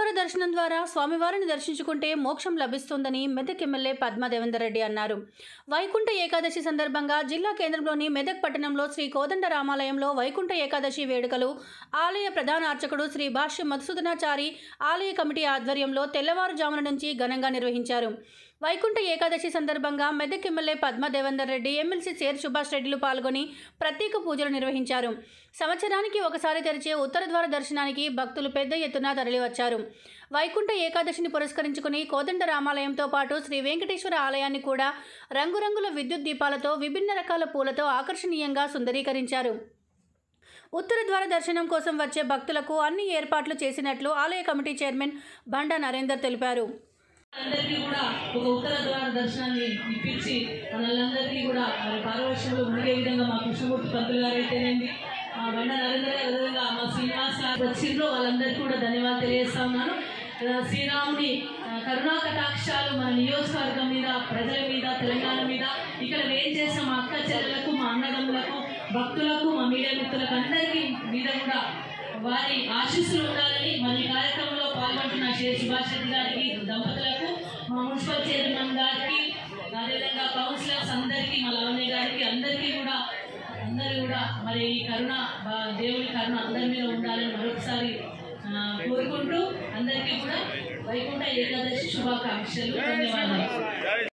ఉత్తరద్వార దర్శనం ద్వారా స్వామివారిని దర్శించుకుంటే మోక్షం లభిస్తుందని మెదక్ ఎమ్మెల్యే పద్మా దేవేందర్ రెడ్డి అన్నారు వైకుంఠ ఏకాదశి సందర్భంగా జిల్లా కేంద్రంలోని మెదక్ పట్టణంలో శ్రీ కోదండ రామాలయంలో వైకుంఠ ఏకాదశి వేడుకలు ఆలయ ప్రధాన అర్చకుడు శ్రీ భాష్య మధుసూదనాచారి ఆలయ కమిటీ ఆధ్వర్యంలో తెల్లవారుజామున నుంచి ఘనంగా నిర్వహించారు వైకుంఠ ఏకాదశి సందర్భంగా మెదక్ ఎమ్మెల్యే పద్మా దేవేందర్ రెడ్డి ఎమ్మెల్సీ సేర్ సుభాష్ రెడ్డిలు పాల్గొని ప్రత్యేక పూజలు నిర్వహించారు సంవత్సరానికి ఒకసారి తెరిచే ఉత్తర ద్వార దర్శనానికి భక్తులు పెద్ద ఎత్తున తరలివచ్చారు వైకుంఠ ఏకాదశిని పురస్కరించుకుని కోదండ రామాలయంతో పాటు శ్రీ వెంకటేశ్వర ఆలయాన్ని కూడా రంగురంగుల విద్యుత్ దీపాలతో విభిన్న రకాల పూలతో ఆకర్షణీయంగా సుందరీకరించారు ఉత్తర ద్వార దర్శనం కోసం వచ్చే భక్తులకు అన్ని ఏర్పాట్లు చేసినట్లు ఆలయ కమిటీ చైర్మన్ బండా నరేందర్ తెలిపారు అందరికీ కూడా ఒక ఉత్తర ద్వార దర్శనాన్ని ఇప్పించి మనల్లందరికీ కూడా మరి పారవశ్యంలో ఉండే విధంగా మా కృష్ణమూర్తి పంతులు గారు అయితేనేంటి మా బండ నరేంద్ర గారు విధంగా మా శ్రీనివాస్ గారు వచ్చిండ్రో వాళ్ళందరికీ కూడా ధన్యవాదాలు తెలియజేస్తా ఉన్నాను ఆ, శ్రీరాముని ఆ, కరుణా కటాక్షాలు మన నియోజకవర్గం మీద ప్రజల మీద తెలంగాణ మీద ఇక్కడ ఏం చేసిన మా అక్క చెల్లెలకు మా అన్నదమ్ములకు భక్తులకు మా మీడియా మిత్రులకు అందరికీ మీద కూడా వారి ఆశీస్సులు ఉండాలని మన ఈ కార్యక్రమంలో పాల్గొంటున్న శ్రీ సుభాష్ రెడ్డి గారికి దంపతులకు మా మున్సిపల్ చైర్మన్ గారికి అదేవిధంగా కౌన్సిలర్స్ అందరికీ మా లవణ్య గారికి అందరికీ కూడా అందరూ కూడా మరి ఈ కరుణ బా- దేవుని కరుణ అందరి మీద ఉండాలని మరొకసారి ఆ, కోరుకుంటూ అందరికీ కూడా వైకుంఠ ఏకాదశి శుభాకాంక్షలు ధన్యవాదాలు